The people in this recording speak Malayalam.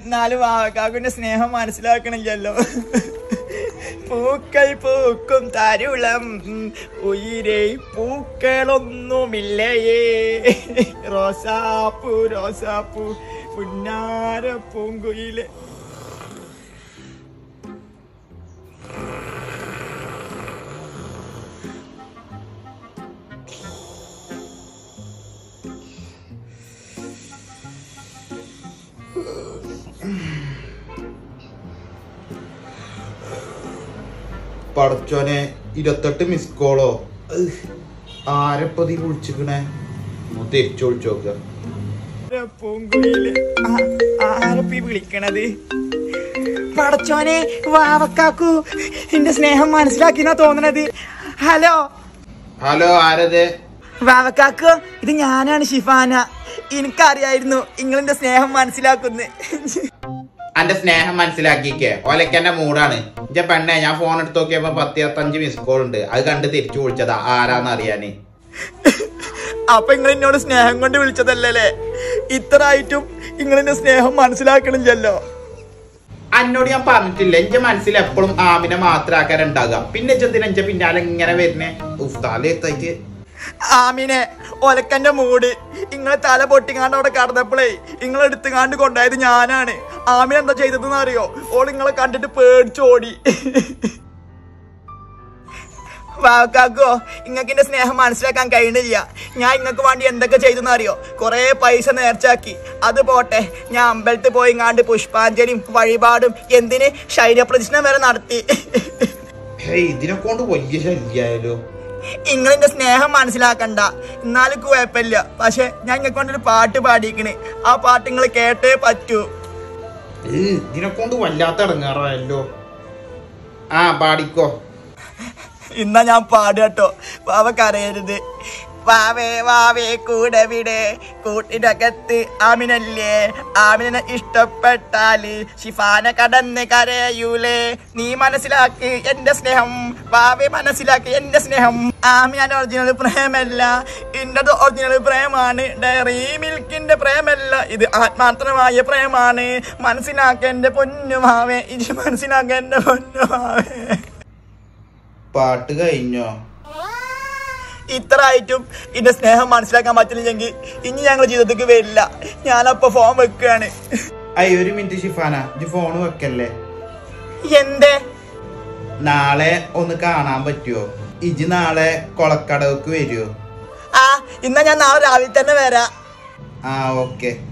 എന്നാലും വാവക്കാക്കുന്റെ സ്നേഹം മനസ്സിലാക്കണില്ലല്ലോ പൂക്കൾ പൂക്കും തരുളം ഉയിരെ പൂക്കളൊന്നുമില്ലയേ റോസാപ്പൂ റോസാപ്പൂ പുന്നാര പൂങ്കുയിലെ പടച്ചോനെ ഇരുപത്തെട്ട് മിസ് കോളോ ആരെപ്പതി വിളിച്ചിക്കണേ ഒന്ന് തിരിച്ചു വിളിച്ചു നോക്കുക പൂങ്കുയില് ആരപ്പി വിളിക്കണത് പടച്ചോനെ വാവക്കാക്കു എന്റെ സ്നേഹം മനസ്സിലാക്കിന്നാ തോന്നണത് ഹലോ ഹലോ ആരത് വാവക്കാക്കു ഇത് ഞാനാണ് ഷിഫാന എനിക്കറിയായിരുന്നു നിങ്ങളെന്റെ സ്നേഹം മനസ്സിലാക്കുന്നു എന്റെ സ്നേഹം മനസ്സിലാക്കിക്കേ ഓലക്കെന്റെ മൂടാണ് ഇന്റെ പെണ്ണെ ഞാൻ ഫോൺ എടുത്ത് നോക്കിയപ്പോ പത്ത് ഇരുപത്തഞ്ച് മിസ് കോൾ ഉണ്ട് അത് കണ്ട് തിരിച്ചു വിളിച്ചതാ ആരാന്ന് അറിയാന് അപ്പൊ നിങ്ങൾ എന്നോട് സ്നേഹം കൊണ്ട് വിളിച്ചതല്ലേ ഇത്ര ആയിട്ടും നിങ്ങളെന്റെ സ്നേഹം മനസ്സിലാക്കണില്ലല്ലോ അന്നോട് ഞാൻ പറഞ്ഞിട്ടില്ല എന്റെ മനസ്സിൽ എപ്പോഴും ആമിനെ മാത്രം ഉണ്ടാകുക പിന്നെ ചെന്തിന് എന്റെ പിന്നാലെ ഇങ്ങനെ വരുന്നേ ഉഫ്താലെത്തായിട്ട് ആമിനെ ഒലക്കന്റെ മൂട് ഇങ്ങളെ തല പൊട്ടിങ്ങാണ്ട് അവിടെ കടന്നപ്പോഴേ നിങ്ങൾ എടുത്തുകാണ്ട് കൊണ്ടായത് ഞാനാണ് ആമിന എന്താ ചെയ്തതെന്ന് അറിയോ ഓൾ നിങ്ങളെ കണ്ടിട്ട് പേടിച്ചോടി വാക്കാക്കോ ഇങ്ങക്ക് എന്റെ സ്നേഹം മനസ്സിലാക്കാൻ കഴിയണില്ല ഞാൻ ഇങ്ങക്ക് വേണ്ടി എന്തൊക്കെ ചെയ്തെന്ന് അറിയോ കൊറേ പൈസ നേർച്ചാക്കി അത് പോട്ടെ ഞാൻ അമ്പലത്തിൽ പോയി ഇങ്ങാണ്ട് പുഷ്പാഞ്ജലിയും വഴിപാടും എന്തിന് ശൈലപ്രദക്ഷിണം വരെ നടത്തി ഹേയ് ഇതിനെ കൊണ്ട് വലിയ ശല്യായാലോ നിങ്ങളെന്റെ സ്നേഹം മനസ്സിലാക്കണ്ട എന്നാലും കുഴപ്പമില്ല പക്ഷെ ഞാൻ ഇങ്ങനെ കൊണ്ടൊരു പാട്ട് പാടിക്കണ് ആ പാട്ട് നിങ്ങൾ കേട്ടേ പറ്റൂ ഏയ്, ഇതിനെ കൊണ്ട് വല്ലാത്ത ഇടങ്ങാറായല്ലോ ആ പാടിക്കോ ഇന്നാ ഞാൻ പാടുകട്ടോ പാവ കരയരുത് വാവേ വാവേ കൂടെ വിടെ കൂട്ടിനകത്ത് ആമിനല്ലേ ആമിനെ ഇഷ്ടപ്പെട്ടാല് ഷിഫാന കടന്ന് കരയൂലേ നീ മനസ്സിലാക്ക് എന്റെ സ്നേഹം വാവേ മനസ്സിലാക്ക് എന്റെ സ്നേഹം ആമിനാന്റെ ഒറിജിനൽ പ്രേമല്ല ഇന്നത് ഒറിജിനൽ പ്രേമാണ് ഡയറി മിൽക്കിന്റെ പ്രേമല്ല ഇത് ആത്മാർത്ഥമായ പ്രേമാണ് മനസ്സിലാക്ക എന്റെ പൊന്നുമാവേ ഇത് മനസ്സിലാക്ക എന്റെ പൊന്നുമാവേ പാട്ട് കഴിഞ്ഞോ ഇത്ര ആയിട്ടും എന്റെ സ്നേഹം മനസ്സിലാക്കാൻ പറ്റില്ലെങ്കിൽ ഇനി ഞങ്ങൾ ജീവിതത്തിലേക്ക് വരില്ല ഞാനപ്പോ ഫോൺ വെക്കുകയാണ് അയ്യ ഒരു മിനിറ്റ് ഷിഫാന ഇജ്ജ് ഫോൺ വെക്കല്ലേ എന്തേ നാളെ ഒന്ന് കാണാൻ പറ്റുമോ ഇജ് നാളെ കൊളക്കടവക്ക് വരുമോ ആ ഇന്നാ ഞാൻ നാളെ രാവിലെ തന്നെ വരാം ആ ഓക്കെ